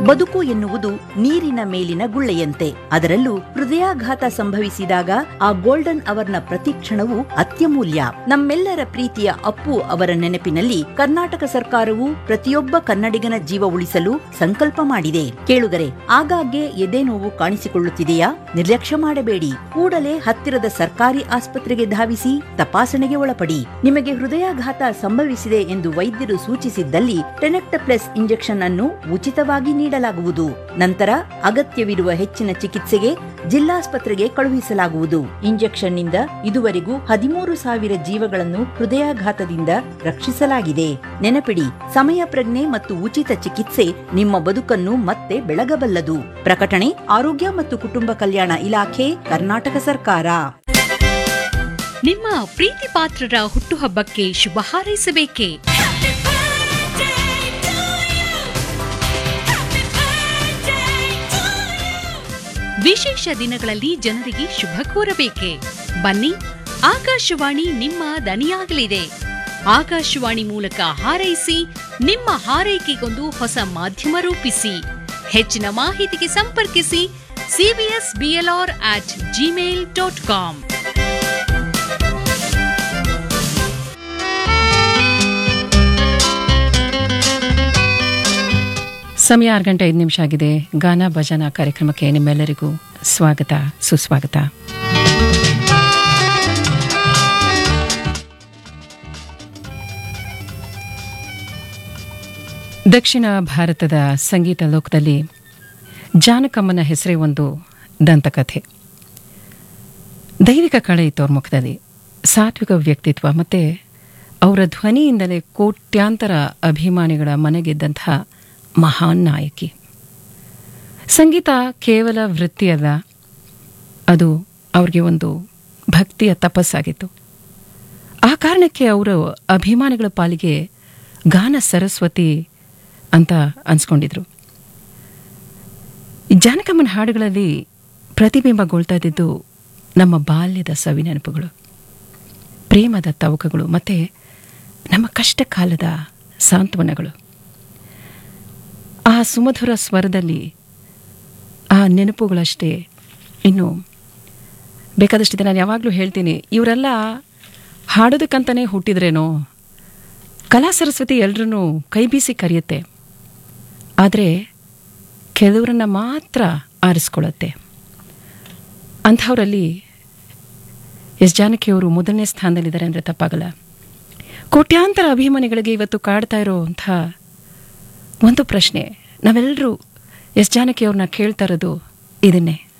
ಬದುಕು ಎನ್ನುವುದು ನೀರಿನ ಮೇಲಿನ ಗುಳ್ಳೆಯಂತೆ ಅದರಲ್ಲೂ ಹೃದಯಾಘಾತ ಸಂಭವಿಸಿದಾಗ ಆ ಗೋಲ್ಡನ್ ಅವರ್ನ ಪ್ರತಿಕ್ಷಣವು ಅತ್ಯಮೂಲ್ಯ ನಮ್ಮೆಲ್ಲರ ಪ್ರೀತಿಯ ಅಪ್ಪು ಅವರ ನೆನಪಿನಲ್ಲಿ ಕರ್ನಾಟಕ ಸರ್ಕಾರವು ಪ್ರತಿಯೊಬ್ಬ ಕನ್ನಡಿಗನ ಜೀವ ಉಳಿಸಲು ಸಂಕಲ್ಪ ಮಾಡಿದೆ ಕೇಳುಗರೆ ಆಗಾಗ್ಗೆ ಎದೆ ನೋವು ಕಾಣಿಸಿಕೊಳ್ಳುತ್ತಿದೆಯಾ ನಿರ್ಲಕ್ಷ್ಯ ಮಾಡಬೇಡಿ ಕೂಡಲೇ ಹತ್ತಿರದ ಸರ್ಕಾರಿ ಆಸ್ಪತ್ರೆಗೆ ಧಾವಿಸಿ ತಪಾಸಣೆಗೆ ಒಳಪಡಿ ನಿಮಗೆ ಹೃದಯಾಘಾತ ಸಂಭವಿಸಿದೆ ಎಂದು ವೈದ್ಯರು ಸೂಚಿಸಿದ್ದಲ್ಲಿ ಟೆನೆಕ್ಟಪ್ಲೆಸ್ ಇಂಜೆಕ್ಷನ್ ಅನ್ನು ಉಚಿತವಾಗಿ ನೀಡಲಾಗುವುದು ನಂತರ ಅಗತ್ಯವಿರುವ ಹೆಚ್ಚಿನ ಚಿಕಿತ್ಸೆಗೆ ಜಿಲ್ಲಾಸ್ಪತ್ರೆಗೆ ಕಳುಹಿಸಲಾಗುವುದು ಇಂಜೆಕ್ಷನ್ ನಿಂದ ಇದುವರೆಗೂ ಹದಿಮೂರು ಸಾವಿರ ಜೀವಗಳನ್ನು ಹೃದಯಾಘಾತದಿಂದ ರಕ್ಷಿಸಲಾಗಿದೆ ನೆನಪಿಡಿ ಸಮಯ ಪ್ರಜ್ಞೆ ಮತ್ತು ಉಚಿತ ಚಿಕಿತ್ಸೆ ನಿಮ್ಮ ಬದುಕನ್ನು ಮತ್ತೆ ಬೆಳಗಬಲ್ಲದು ಪ್ರಕಟಣೆ ಆರೋಗ್ಯ ಮತ್ತು ಕುಟುಂಬ ಕಲ್ಯಾಣ ಇಲಾಖೆ ಕರ್ನಾಟಕ ಸರ್ಕಾರ ನಿಮ್ಮ ಪ್ರೀತಿ ಪಾತ್ರರ ಹುಟ್ಟುಹಬ್ಬಕ್ಕೆ ಶುಭ ಹಾರೈಸಬೇಕೇ ವಿಶೇಷ ದಿನಗಳಲ್ಲಿ ಜನರಿಗೆ ಶುಭ ಕೋರಬೇಕೆ ಬನ್ನಿ ಆಕಾಶವಾಣಿ ನಿಮ್ಮ ದನಿಯಾಗಲಿದೆ ಆಕಾಶವಾಣಿ ಮೂಲಕ ಹಾರೈಸಿ ನಿಮ್ಮ ಹಾರೈಕೆಗೊಂದು ಹೊಸ ಮಾಧ್ಯಮ ರೂಪಿಸಿ ಹೆಚ್ಚಿನ ಮಾಹಿತಿಗೆ ಸಂಪರ್ಕಿಸಿ CBS BLR at Gmail dot com ಸಮಯ ಆರು ಗಂಟೆ ಐದು ನಿಮಿಷ ಆಗಿದೆ ಗಾನ ಭಜನಾ ಕಾರ್ಯಕ್ರಮಕ್ಕೆ ನಿಮ್ಮೆಲ್ಲರಿಗೂ ಸ್ವಾಗತ ಸುಸ್ವಾಗತ ದಕ್ಷಿಣ ಭಾರತದ ಸಂಗೀತ ಲೋಕದಲ್ಲಿ ಜಾನಕಮ್ಮನ ಹೆಸರೇ ಒಂದು ದಂತಕಥೆ ದೈವಿಕ ಕಳೆ ಇತ್ತು ಅವ್ರ ಮುಖದಲ್ಲಿ ಸಾತ್ವಿಕ ವ್ಯಕ್ತಿತ್ವ ಮತ್ತು ಅವರ ಧ್ವನಿಯಿಂದಲೇ ಕೋಟ್ಯಾಂತರ ಅಭಿಮಾನಿಗಳ ಮನೆಗೆದ್ದಂತಹ ಮಹಾನ್ ನಾಯಕಿ ಸಂಗೀತ ಕೇವಲ ವೃತ್ತಿಯಲ್ಲ ಅದು ಅವ್ರಿಗೆ ಒಂದು ಭಕ್ತಿಯ ತಪಸ್ಸಾಗಿತ್ತು ಆ ಕಾರಣಕ್ಕೆ ಅವರು ಅಭಿಮಾನಿಗಳ ಪಾಲಿಗೆ ಗಾನ ಸರಸ್ವತಿ ಅಂತ ಅನ್ಸ್ಕೊಂಡಿದ್ರು ಈ ಜಾನಕಮ್ಮನ ಹಾಡುಗಳಲ್ಲಿ ಪ್ರತಿಬಿಂಬಗೊಳ್ತಾ ಇದ್ದಿದ್ದು ನಮ್ಮ ಬಾಲ್ಯದ ಸವಿ ನೆನಪುಗಳು ಪ್ರೇಮದ ತವಕಗಳು ಮತ್ತು ನಮ್ಮ ಕಷ್ಟ ಕಾಲದ ಸಾಂತ್ವನಗಳು ಆ ಸುಮಧುರ ಸ್ವರದಲ್ಲಿ ಆ ನೆನಪುಗಳಷ್ಟೇ ಇನ್ನು ಬೇಕಾದಷ್ಟಿದೆ ನಾನು ಯಾವಾಗಲೂ ಹೇಳ್ತೀನಿ ಇವರೆಲ್ಲ ಹಾಡೋದಕ್ಕಂತಲೇ ಹುಟ್ಟಿದ್ರೇನೋ ಕಲಾ ಸರಸ್ವತಿ ಎಲ್ಲರನ್ನೂ ಕೈ ಬೀಸಿ ಕರೆಯುತ್ತೆ ಆದರೆ ಕೆಲವರನ್ನ ಮಾತ್ರ ಆರಿಸ್ಕೊಳ್ಳುತ್ತೆ ಅಂಥವರಲ್ಲಿ ಎಸ್ ಜಾನಕಿಯವರು ಮೊದಲನೇ ಸ್ಥಾನದಲ್ಲಿದ್ದಾರೆ ಅಂದರೆ ತಪ್ಪಾಗಲ್ಲ ಕೋಟ್ಯಾಂತರ ಅಭಿಮಾನಿಗಳಿಗೆ ಇವತ್ತು ಕಾಡ್ತಾ ಇರೋಂಥ ಒಂದು ಪ್ರಶ್ನೆ ನಾವೆಲ್ಲರೂ ಎಸ್ ಜಾನಕಿಯವ್ರನ್ನ ಕೇಳ್ತಾ ಇರೋದು ಇದನ್ನೇ